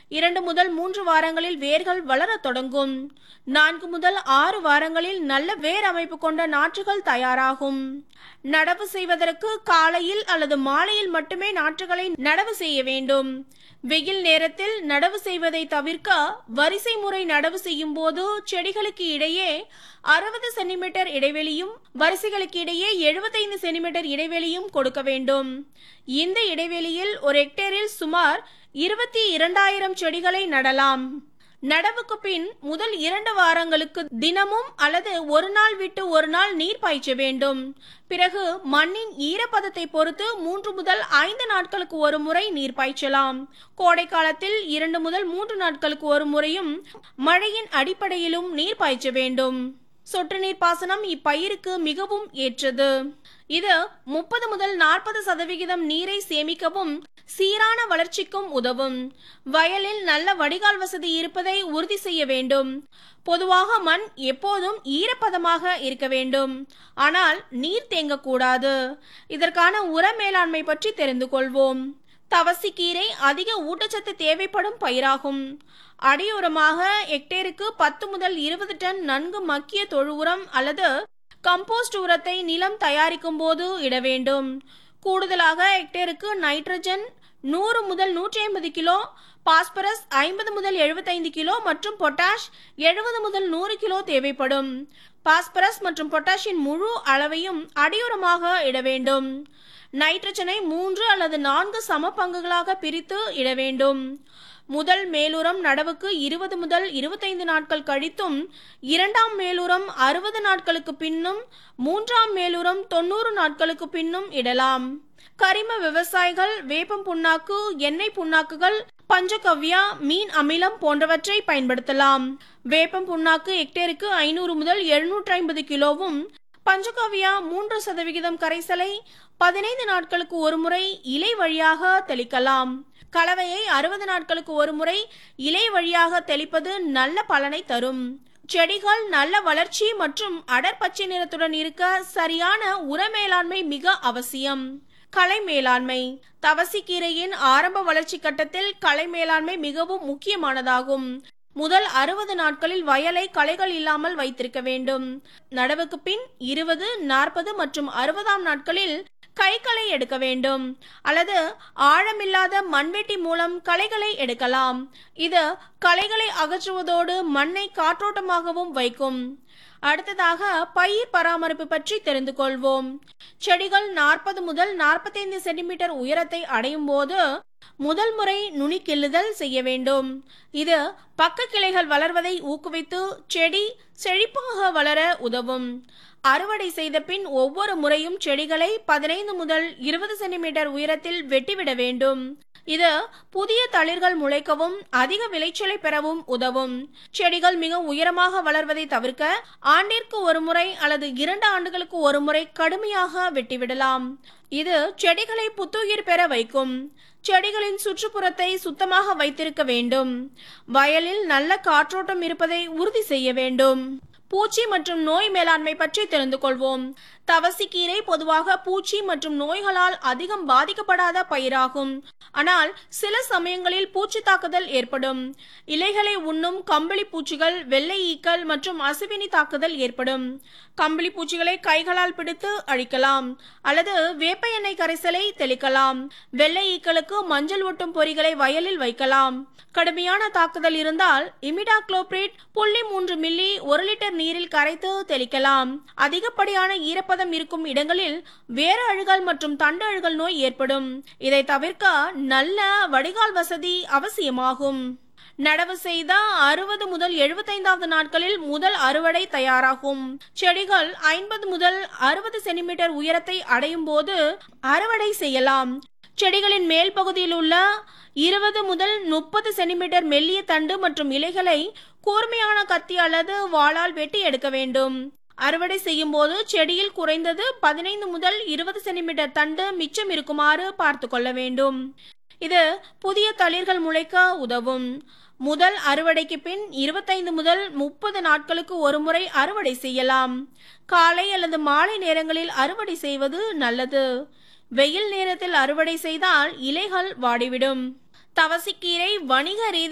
இரண்டு முதல் மூன்று வாரங்களில் வேர்கள் வளரத் தொடங்கும் நான்கு முதல் ஆறு வாரங்களில் நல்ல வேர் அமைப்பு கொண்ட நாற்றுகள் தயாராகும் நடவு செய்வதற்கு காலையில் அல்லது மாலையில் மட்டுமே நாற்றுகளை நடவு செய்ய வேண்டும் வெயில் நேரத்தில் நடவு செய்வதை தவிர்க்க வரிசை முறை நடவு செய்யும் போது செடிகளுக்கு இடையே அறுபது சென்டிமீட்டர் இடைவெளியும் வரிசைகளுக்கு இடையே எழுபத்தைந்து சென்டிமீட்டர் இடைவெளியும் கொடுக்க வேண்டும் இந்த இடைவெளியில் ஒரு ஹெக்டேரில் சுமார் இருபத்தி இரண்டாயிரம் செடிகளை நடலாம் நடவுக்கு பின் முதல் இரண்டு வாரங்களுக்கு தினமும் அல்லது ஒரு நாள் விட்டு ஒரு நாள் நீர் பாய்ச்ச வேண்டும் பிறகு மண்ணின் ஈரப்பதத்தை பொறுத்து மூன்று முதல் ஐந்து நாட்களுக்கு ஒரு முறை நீர் பாய்ச்சலாம் கோடை காலத்தில் இரண்டு முதல் மூன்று நாட்களுக்கு ஒரு முறையும் மழையின் அடிப்படையிலும் நீர் பாய்ச்ச வேண்டும் சொட்டு நீர் பாசனம் இப்பயிருக்கு மிகவும் ஏற்றது இது முப்பது முதல் நாற்பது சதவிகிதம் நீரை சேமிக்கவும் சீரான வளர்ச்சிக்கும் உதவும் வயலில் நல்ல வடிகால் வசதி இருப்பதை உறுதி செய்ய வேண்டும் பொதுவாக மண் எப்போதும் ஈரப்பதமாக இருக்க வேண்டும் ஆனால் நீர் தேங்கக்கூடாது இதற்கான உர மேலாண்மை பற்றி தெரிந்து கொள்வோம் தவசிக்கீரை அதிக ஊட்டச்சத்து தேவைப்படும் பயிராகும் அடியுரமாக ஹெக்டேருக்கு பத்து முதல் இருபது டன் நன்கு மக்கிய தொழு உரம் அல்லது கம்போஸ்ட் உரத்தை நிலம் தயாரிக்கும் போது இட வேண்டும் கூடுதலாக ஹெக்டேருக்கு நைட்ரஜன் நூறு முதல் நூற்றி ஐம்பது கிலோ பாஸ்பரஸ் ஐம்பது முதல் எழுபத்தைந்து கிலோ மற்றும் பொட்டாஷ் எழுபது முதல் நூறு கிலோ தேவைப்படும் பாஸ்பரஸ் மற்றும் பொட்டாஷின் முழு அளவையும் அடியுரமாக இட வேண்டும் நைட்ரஜனை மூன்று அல்லது நான்கு சம பங்குகளாக பிரித்து இட வேண்டும் முதல் மேலுரம் நடவுக்கு இருபது முதல் இருபத்தைந்து நாட்கள் கழித்தும் இரண்டாம் மேலுரம் அறுபது நாட்களுக்கு பின்னும் மூன்றாம் மேலுரம் தொண்ணூறு நாட்களுக்கு பின்னும் இடலாம் கரிம விவசாயிகள் வேப்பம் புண்ணாக்கு எண்ணெய் புண்ணாக்குகள் பஞ்சகவ்யா மீன் அமிலம் போன்றவற்றை பயன்படுத்தலாம் வேப்பம் புண்ணாக்கு ஹெக்டேருக்கு ஐநூறு முதல் எழுநூற்றி ஐம்பது கிலோவும் பஞ்சகவ்யா மூன்று சதவிகிதம் கரைசலை பதினைந்து நாட்களுக்கு ஒரு முறை இலை வழியாக தெளிக்கலாம் கலவையை அறுபது நாட்களுக்கு ஒரு முறை இலை வழியாக தெளிப்பது நல்ல பலனை தரும் செடிகள் நல்ல வளர்ச்சி மற்றும் அடர் பச்சை நிறத்துடன் இருக்க சரியான உர மேலாண்மை மிக அவசியம் களை மேலாண்மை தவசிக்கீரையின் ஆரம்ப வளர்ச்சி கட்டத்தில் களை மேலாண்மை மிகவும் முக்கியமானதாகும் முதல் அறுபது நாட்களில் வயலை களைகள் இல்லாமல் வைத்திருக்க வேண்டும் நடவுக்கு பின் இருபது நாற்பது மற்றும் அறுபதாம் நாட்களில் கைகளை எடுக்க வேண்டும் அல்லது ஆழமில்லாத மண்வெட்டி மூலம் களைகளை எடுக்கலாம் இது களைகளை அகற்றுவதோடு மண்ணை காற்றோட்டமாகவும் வைக்கும் அடுத்ததாக பயிர் பராமரிப்பு பற்றி தெரிந்து கொள்வோம் செடிகள் நாற்பது முதல் நாற்பத்தைந்து சென்டிமீட்டர் உயரத்தை அடையும் போது முதல் முறை நுனி கிள்ளுதல் செய்ய வேண்டும் இது பக்க கிளைகள் வளர்வதை ஊக்குவித்து செடி செழிப்பாக வளர உதவும் அறுவடை செய்த பின் ஒவ்வொரு முறையும் செடிகளை பதினைந்து முதல் இருபது சென்டிமீட்டர் உயரத்தில் வெட்டிவிட வேண்டும் இது புதிய தளிர்கள் முளைக்கவும் அதிக விளைச்சலை பெறவும் உதவும் செடிகள் மிக உயரமாக வளர்வதை தவிர்க்க ஆண்டிற்கு ஒரு முறை அல்லது இரண்டு ஆண்டுகளுக்கு ஒரு முறை கடுமையாக வெட்டிவிடலாம் இது செடிகளை புத்துயிர் பெற வைக்கும் செடிகளின் சுற்றுப்புறத்தை சுத்தமாக வைத்திருக்க வேண்டும் வயலில் நல்ல காற்றோட்டம் இருப்பதை உறுதி செய்ய வேண்டும் பூச்சி மற்றும் நோய் மேலாண்மை பற்றி தெரிந்து கொள்வோம் தவசிக்கீரை பொதுவாக பூச்சி மற்றும் நோய்களால் அதிகம் பாதிக்கப்படாத பயிராகும் ஆனால் சில சமயங்களில் பூச்சி தாக்குதல் ஏற்படும் இலைகளை உண்ணும் கம்பளி பூச்சிகள் வெள்ளை ஈக்கள் மற்றும் அசுவினி தாக்குதல் ஏற்படும் கம்பளி பூச்சிகளை கைகளால் பிடித்து அழிக்கலாம் அல்லது வேப்ப எண்ணெய் கரைசலை தெளிக்கலாம் வெள்ளை ஈக்களுக்கு மஞ்சள் ஒட்டும் பொறிகளை வயலில் வைக்கலாம் கடுமையான தாக்குதல் இருந்தால் இமிடாக்ளோபிரிட் புள்ளி மூன்று மில்லி ஒரு லிட்டர் நீரில் கரைத்து தெளிக்கலாம் அதிகப்படியான ஈரப்பதம் இருக்கும் இடங்களில் வேறு அழுகல் மற்றும் தண்டு அழுகல் நோய் ஏற்படும் இதை தவிர்க்க நல்ல வடிகால் வசதி அவசியமாகும் நடவு செய்த அறுபது முதல் எழுபத்தைந்தாவது நாட்களில் முதல் அறுவடை தயாராகும் செடிகள் ஐம்பது முதல் அறுபது சென்டிமீட்டர் உயரத்தை அடையும் போது அறுவடை செய்யலாம் செடிகளின் மேல் பகுதியில் உள்ள இருபது முதல் முப்பது சென்டிமீட்டர் மெல்லிய தண்டு மற்றும் இலைகளை கூர்மையான கத்தி அல்லது வாளால் வெட்டி எடுக்க வேண்டும் அறுவடை செய்யும் போது செடியில் குறைந்தது பதினைந்து முதல் இருபது சென்டிமீட்டர் தண்டு மிச்சம் இருக்குமாறு பார்த்து கொள்ள வேண்டும் இது புதிய தளிர்கள் முளைக்க உதவும் முதல் அறுவடைக்கு பின் இருபத்தைந்து முதல் முப்பது நாட்களுக்கு ஒரு முறை அறுவடை செய்யலாம் காலை அல்லது மாலை நேரங்களில் அறுவடை செய்வது நல்லது வெயில் நேரத்தில் அறுவடை செய்தால் இலைகள் வாடிவிடும் தவசிக்கீரை வணிக ரீதி